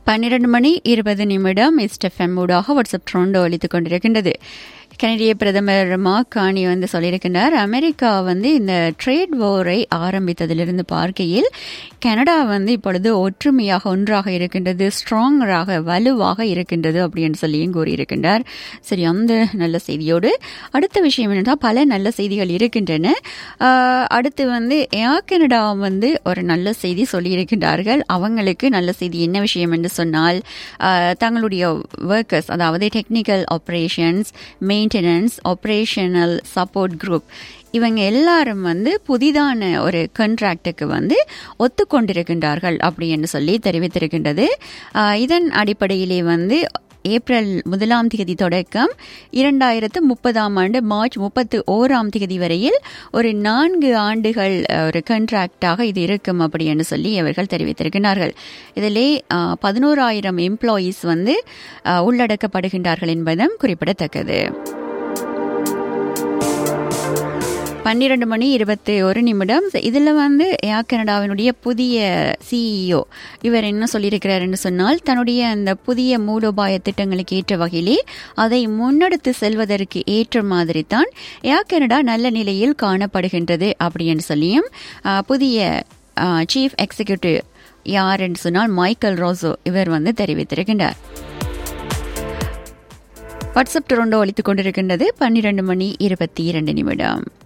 பன்னிரண்டு மணி இருபது நிமிடம் இஸ்டெஃப்எம் ஊடாக வாட்ஸ்அப் ட்ரோண்டோ அளித்துக் கொண்டிருக்கின்றது கனடிய பிரதமர் மார்க் கானி வந்து சொல்லியிருக்கின்றார் அமெரிக்கா வந்து இந்த ட்ரேட் வாரை ஆரம்பித்ததிலிருந்து பார்க்கையில் கனடா வந்து இப்பொழுது ஒற்றுமையாக ஒன்றாக இருக்கின்றது ஸ்ட்ராங்கராக வலுவாக இருக்கின்றது அப்படின்னு சொல்லியும் கூறியிருக்கின்றார் சரி அந்த நல்ல செய்தியோடு அடுத்த விஷயம் என்னன்னா பல நல்ல செய்திகள் இருக்கின்றன ஆஹ், அடுத்து வந்து ஏர் கனடா வந்து ஒரு நல்ல செய்தி சொல்லியிருக்கின்றார்கள் அவங்களுக்கு நல்ல செய்தி என்ன விஷயம் என்று சொன்னால் ஆஹ், தங்களுடைய ஒர்க்கர்ஸ் அதாவது technical operations maintenance operational support group இவங்க எல்லாரும் வந்து புதிதான ஒரு கண்ட்ராக்டுக்கு வந்து ஒத்துக்கொண்டிருக்கின்றார்கள் அப்படி என்று சொல்லி தெரிவித்திருக்கின்றது ஆஹ், இதன் அடிப்படையிலே வந்து ஏப்ரல் முதலாம் தேதி தொடக்கம் இரண்டாயிரத்து முப்பதாம் ஆண்டு மார்ச் முப்பத்து ஓராம் தேதி வரையில் ஒரு நான்கு ஆண்டுகள் அஹ், ஒரு கண்ட்ராக்டாக இது இருக்கும் அப்படி என்று சொல்லி அவர்கள் தெரிவித்திருக்கிறார்கள் இதிலே பதினோராயிரம் எம்ப்ளாயீஸ் வந்து அஹ், உள்ளடக்கப்படுகின்றார்கள் என்பதும் குறிப்பிடத்தக்கது பன்னிரண்டு மணி இருபத்தி ஒரு நிமிடம் இதில் வந்து ஏர் கனடாவினுடைய புதிய சிஇஓ இவர் என்ன சொல்லியிருக்கிறாருன்னு சொன்னால் தன்னுடைய அந்த புதிய மூலோபாய திட்டங்களுக்கு ஏற்ற வகையிலே அதை முன்னெடுத்து செல்வதற்கு ஏற்ற மாதிரி தான் ஏர் கனடா நல்ல நிலையில் காணப்படுகின்றது அப்படின்னு சொல்லியும் ஆஹ், புதிய சீஃப் எக்ஸிக்யூட்டிவ் யார் என்று சொன்னால் மைக்கேல் ரோசோ இவர் வந்து தெரிவித்திருக்கின்றார் வாட்ஸ்அப் டொரண்டோ அளித்துக் கொண்டிருக்கின்றது பன்னிரண்டு மணி இருபத்தி இரண்டு நிமிடம்